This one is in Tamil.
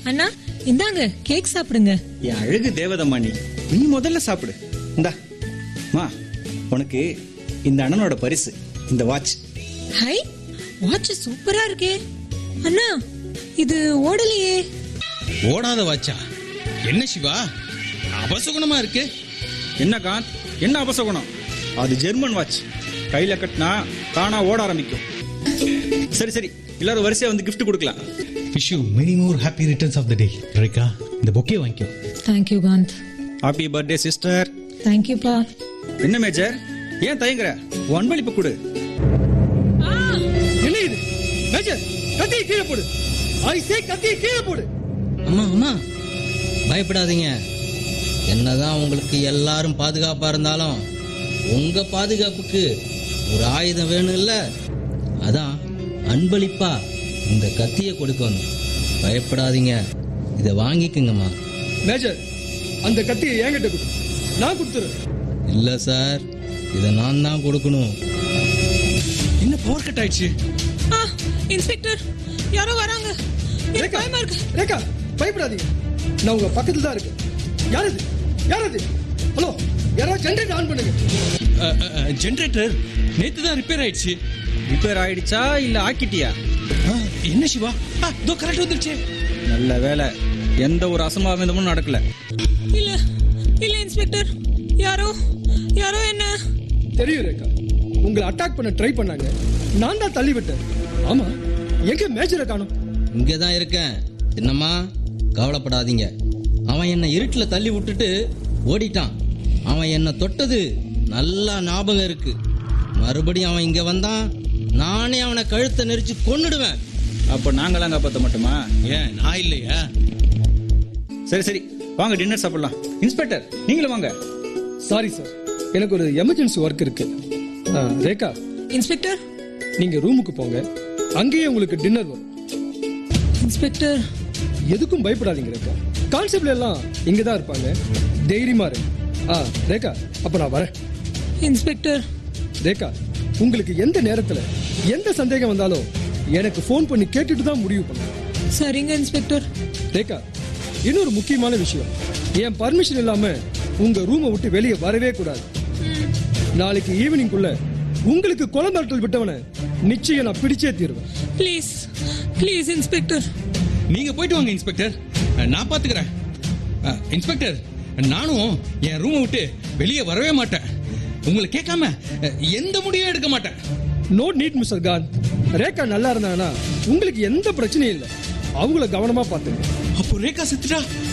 அண்ணா இந்தாங்க கேக் சாப்பிடுங்க என் அழகு தேவதம்மா நீ நீ முதல்ல சாப்பிடு இந்தா மா உனக்கு இந்த அண்ணனோட பரிசு இந்த வாட்ச் ஹை வாட்ச் சூப்பரா இருக்கே அண்ணா இது ஓடலையே ஓடாத வாச்சா என்ன சிவா அபசகுணமா இருக்கு என்ன காந்த் என்ன அபசகுணம் அது ஜெர்மன் வாட்ச் கையில கட்டினா தானா ஓட ஆரம்பிக்கும் சரி சரி எல்லாரும் வரிசையா வந்து gift கொடுக்கலாம் wish you many more happy returns of the day Rekha இந்த பொக்கே வாங்கிக்கோ thank you Kanth happy birthday sister தேங்க்யூப்பா என்ன மேஜர் ஏன் தயங்குற உன் அன்பளிப்பு கொடு என்ன இது மேஜர் கத்தியை கீழே போடு ஐ சே கத்தியை கீழே போடு அம்மா அம்மா பயப்படாதீங்க என்னதான் உங்களுக்கு எல்லாரும் பாதுகாப்பா இருந்தாலும் உங்க பாதுகாப்புக்கு ஒரு ஆயுதம் வேணும்ல அதான் அன்பளிப்பா இந்த கத்தியை கொடுக்கணும் பயப்படாதீங்க இதை வாங்கிக்குங்கம்மா மேஜர் அந்த கத்தியை என்கிட்ட கொடு நான் கொடுத்துறேன் இல்ல சார் இதை நான் தான் கொடுக்கணும் என்ன பவர் கட் ஆயிடுச்சு ஆ இன்ஸ்பெக்டர் யாரோ வராங்க எனக்கு பயமா இருக்கு ரேகா பயப்படாதீங்க நான் உங்க பக்கத்துல தான் இருக்கேன் யார் இது யார் அது ஹலோ யாராவது ஜென்ரேட் ஆன் பண்ணுங்க ஜெனரேட்டர் நேத்து தான் ரிப்பேர் ஆயிடுச்சு ரிப்பேர் ஆயிடுச்சா இல்ல ஆக்கிட்டியா ஆ, என்ன சிவா ஆ, இதோ கரெக்ட் வந்துருச்சு நல்ல வேலை எந்த ஒரு அசம்பாவிதமும் நடக்கல இல்ல இல்ல இன்ஸ்பெக்டர் யாரோ யாரோ என்ன தெரியும் ரேகா உங்களை அட்டாக் பண்ண ட்ரை பண்ணாங்க நான் தான் தள்ளி விட்டேன் ஆமா எங்க மேஜரை காணோம் இங்கே தான் இருக்கேன் என்னம்மா கவலைப்படாதீங்க அவன் என்னை இருட்டில் தள்ளி விட்டுட்டு ஓடிட்டான் அவன் என்னை தொட்டது நல்லா ஞாபகம் இருக்கு மறுபடியும் அவன் இங்கே வந்தான் நானே அவனை கழுத்தை நெரிச்சு கொன்னுடுவேன் அப்ப நாங்களாம் காப்பாத்த மாட்டோமா ஏன் நான் இல்லையா சரி சரி வாங்க டின்னர் சாப்பிடலாம் இன்ஸ்பெக்டர் நீங்களும் வாங்க சாரி சார் எனக்கு ஒரு எமர்ஜென்சி ஒர்க் இருக்கு ஆ, ரேகா இன்ஸ்பெக்டர் நீங்க ரூமுக்கு போங்க அங்கேயே உங்களுக்கு டின்னர் வரும் இன்ஸ்பெக்டர் எதுக்கும் பயப்படாதீங்க ரேகா கான்செப்ட்ல எல்லாம் இங்க தான் இருப்பாங்க தைரியமா இருங்க ஆ ரேகா அப்ப நான் வரேன் இன்ஸ்பெக்டர் ரேகா உங்களுக்கு எந்த நேரத்துல எந்த சந்தேகம் வந்தாலும் எனக்கு ஃபோன் பண்ணி கேட்டுட்டு தான் முடிவு பண்ணுங்க சரிங்க இன்ஸ்பெக்டர் ரேகா இன்னொரு முக்கியமான விஷயம் என் பர்மிஷன் இல்லாம உங்க ரூமை விட்டு வெளியே வரவே கூடாது நாளைக்கு ஈவினிங்குள்ள உங்களுக்கு கொலை மிரட்டல் விட்டவனை நிச்சயம் நான் பிடிச்சே தீருவேன் ப்ளீஸ் ப்ளீஸ் இன்ஸ்பெக்டர் நீங்க போயிட்டு வாங்க இன்ஸ்பெக்டர் நான் பாத்துக்கிறேன் அஹ், இன்ஸ்பெக்டர் நானும் என் ரூமை விட்டு வெளியே வரவே மாட்டேன் உங்களை கேட்காம அஹ், எந்த முடிவும் எடுக்க மாட்டேன் no need mister Khan Rekha நல்லா இருந்தாங்கன்னா உங்களுக்கு எந்த பிரச்சனையும் இல்லை அவங்கள கவனமா பார்த்துங்க அப்போ ரேகா செத்துட்டா